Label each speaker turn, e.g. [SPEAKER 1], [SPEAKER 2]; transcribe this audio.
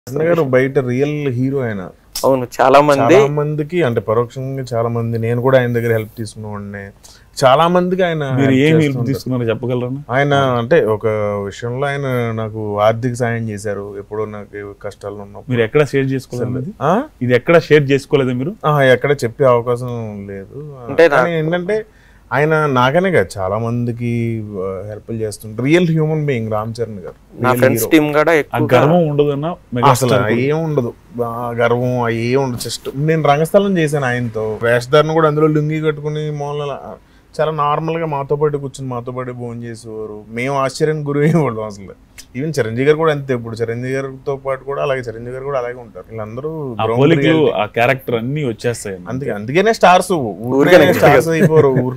[SPEAKER 1] కృష్ణ గారు బయట real hero ఆయన
[SPEAKER 2] అవును చాలా మంది
[SPEAKER 1] చాలా మందికి అంటే పరోక్షంగా చాలా మంది నేను కూడా ఆయన దగ్గర హెల్ప్ తీసుకున్నవాడిని చాలా మందికి ఆయన
[SPEAKER 3] మీరు
[SPEAKER 1] help
[SPEAKER 3] ఏం
[SPEAKER 1] చేస్తూ
[SPEAKER 3] హెల్ప్
[SPEAKER 1] ఉంటారు.
[SPEAKER 3] తీసుకున్నారో చెప్పగలరా
[SPEAKER 1] ఆయన అంటే ఒక విషయంలో ఆయన నాకు ఆర్థిక సాయం చేశారు ఎప్పుడో నాకు కష్టాలు ఉన్నప్పుడు
[SPEAKER 3] మీరు ఎక్కడ షేర్ చేసుకోలేదు ఇది?
[SPEAKER 1] ఆ?
[SPEAKER 3] ఇది ఎక్కడ షేర్ చేసుకోలేదా మీరు
[SPEAKER 1] ఆ, ఎక్కడ చెప్పే అవకాశం లేదు
[SPEAKER 2] అంటే నా-
[SPEAKER 1] కానీ ఏంటంటే ఆయన నాకనే కాదు చాలా మందికి హెల్ప్ చేస్తుంటారు real human being Ram Charan garu
[SPEAKER 2] నా
[SPEAKER 1] Real
[SPEAKER 2] ఫ్రెండ్స్
[SPEAKER 1] hero.
[SPEAKER 2] టీం కూడా
[SPEAKER 3] ఆ
[SPEAKER 2] ఎక్కువ
[SPEAKER 3] గర్వం ఉండదన్న
[SPEAKER 1] అసలు ఏం ఉండదు ఆ గర్వం ఆ ఏం ఉండదు జస్ట్ నేను రంగస్థలం చేశాను ఆయనతో వేషధారణ కూడా అందులో లుంగి కట్టుకుని మూల చాలా నార్మల్ గా మాతో పాటు కూర్చుని మాతో పాటు భోజనం చేసేవారు మేము ఆశ్చర్యానికి గురి అయ్యేవాళ్ళం అసలు ఈవెన్ చిరంజీవి గారు కూడా అంతే ఇప్పుడు చిరంజీవి గారితో పాటు కూడా అలాగే చిరంజీవి గారు కూడా అలాగే ఉంటారు వీళ్ళందరూ
[SPEAKER 3] ఆ
[SPEAKER 1] ground
[SPEAKER 3] పోలికలు
[SPEAKER 1] reality.
[SPEAKER 3] ఆ క్యారెక్టర్ అన్ని వచ్చేస్తాయి
[SPEAKER 1] అందుకే అందుకనే స్టార్స్
[SPEAKER 2] ఊరికే
[SPEAKER 1] ఊరికే స్టార్స్ అయిపోరు